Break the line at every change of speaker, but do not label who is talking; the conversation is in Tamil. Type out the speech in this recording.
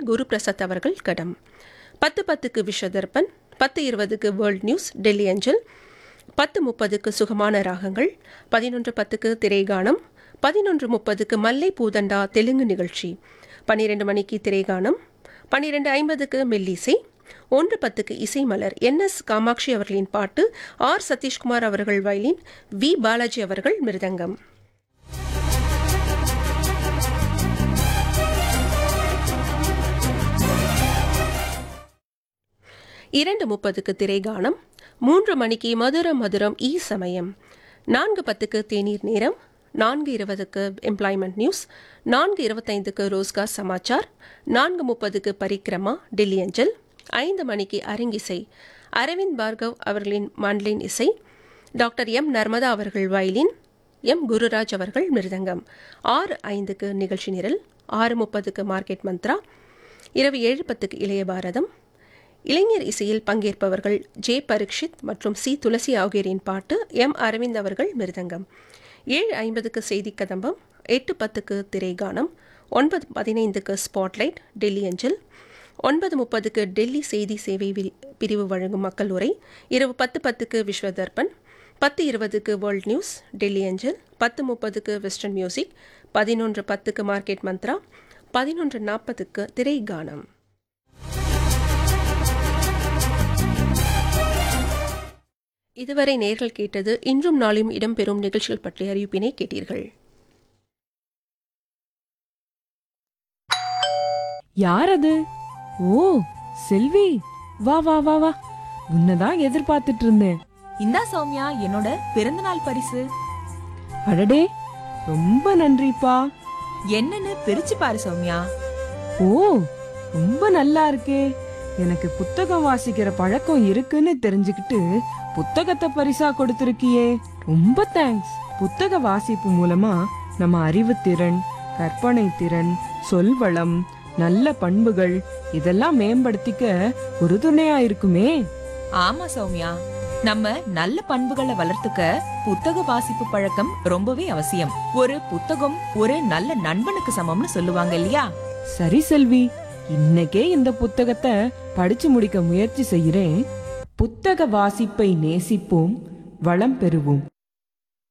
குரு பிரசாத் அவர்கள் கடம் பத்து பத்துக்கு விஷதர்பன் பத்து இருபதுக்கு வேர்ல்ட் நியூஸ் டெல்லி அஞ்சல் பத்து முப்பதுக்கு சுகமான ராகங்கள் பதினொன்று பத்துக்கு திரைகானம் பதினொன்று முப்பதுக்கு மல்லை பூதண்டா தெலுங்கு நிகழ்ச்சி பன்னிரெண்டு மணிக்கு திரைகானம் பன்னிரெண்டு ஐம்பதுக்கு மெல்லிசை ஒன்று பத்துக்கு இசைமலர் என் எஸ் காமாட்சி அவர்களின் பாட்டு ஆர் சதீஷ்குமார் அவர்கள் வயலின் வி பாலாஜி அவர்கள் மிருதங்கம் இரண்டு முப்பதுக்கு திரைகானம் மூன்று மணிக்கு மதுர மதுரம் ஈ சமயம் நான்கு பத்துக்கு தேநீர் நேரம் நான்கு இருபதுக்கு எம்ப்ளாய்மெண்ட் நியூஸ் நான்கு இருபத்தைந்துக்கு ரோஸ்கார் சமாச்சார் நான்கு முப்பதுக்கு பரிக்கிரமா டெல்லி அஞ்சல் ஐந்து மணிக்கு அரங்கிசை அரவிந்த் பார்கவ் அவர்களின் மண்லின் இசை டாக்டர் எம் நர்மதா அவர்கள் வயலின் எம் குருராஜ் அவர்கள் மிருதங்கம் ஆறு ஐந்துக்கு நிகழ்ச்சி நிரல் ஆறு முப்பதுக்கு மார்க்கெட் மந்த்ரா இரவு ஏழு பத்துக்கு இளைய பாரதம் இளைஞர் இசையில் பங்கேற்பவர்கள் ஜே பரீட்சித் மற்றும் சி துளசி ஆகியோரின் பாட்டு எம் அரவிந்த் அவர்கள் மிருதங்கம் ஏழு ஐம்பதுக்கு செய்தி கதம்பம் எட்டு பத்துக்கு திரைகானம் ஒன்பது பதினைந்துக்கு ஸ்பாட்லைட் டெல்லி அஞ்சல் ஒன்பது முப்பதுக்கு டெல்லி செய்தி சேவை வி- பிரிவு வழங்கும் மக்கள் உரை இரவு பத்து பத்துக்கு விஸ்வதர்பன் பத்து இருபதுக்கு வேர்ல்ட் நியூஸ் டெல்லி அஞ்சல் பத்து முப்பதுக்கு வெஸ்டர்ன் மியூசிக் பதினொன்று பத்துக்கு மார்க்கெட் மந்த்ரா பதினொன்று நாற்பதுக்கு திரைகானம் இதுவரை நேர்கள் கேட்டது இன்றும் நாளையும் இடம்பெறும் நிகழ்ச்சிகள் பற்றிய அறிவிப்பினை கேட்டீர்கள்
யார் அது ஓ செல்வி வா வா வா வா உன்னதான் எதிர்பார்த்துட்டு இருந்தேன்
இந்தா சௌமியா என்னோட பிறந்தநாள் பரிசு
அடடே ரொம்ப நன்றிப்பா
என்னன்னு பிரிச்சு பாரு சௌமியா
ஓ ரொம்ப நல்லா இருக்கே எனக்கு புத்தகம் வாசிக்கிற பழக்கம் இருக்குன்னு தெரிஞ்சுக்கிட்டு புத்தகத்தை பரிசா கொடுத்திருக்கியே ரொம்ப தேங்க்ஸ் புத்தக வாசிப்பு மூலமா நம்ம அறிவுத்திறன் கற்பனை திறன் சொல்வளம் நல்ல பண்புகள் இதெல்லாம் மேம்படுத்திக்க உறுதுணையா இருக்குமே
ஆமா சௌமியா நம்ம நல்ல பண்புகளை வளர்த்துக்க புத்தக வாசிப்பு பழக்கம் ரொம்பவே அவசியம் ஒரு புத்தகம் ஒரு நல்ல நண்பனுக்கு சமம்னு சொல்லுவாங்க இல்லையா
சரி செல்வி இன்னைக்கே இந்த புத்தகத்தை படிச்சு முடிக்க முயற்சி செய்கிறேன் புத்தக வாசிப்பை நேசிப்போம் வளம் பெறுவோம்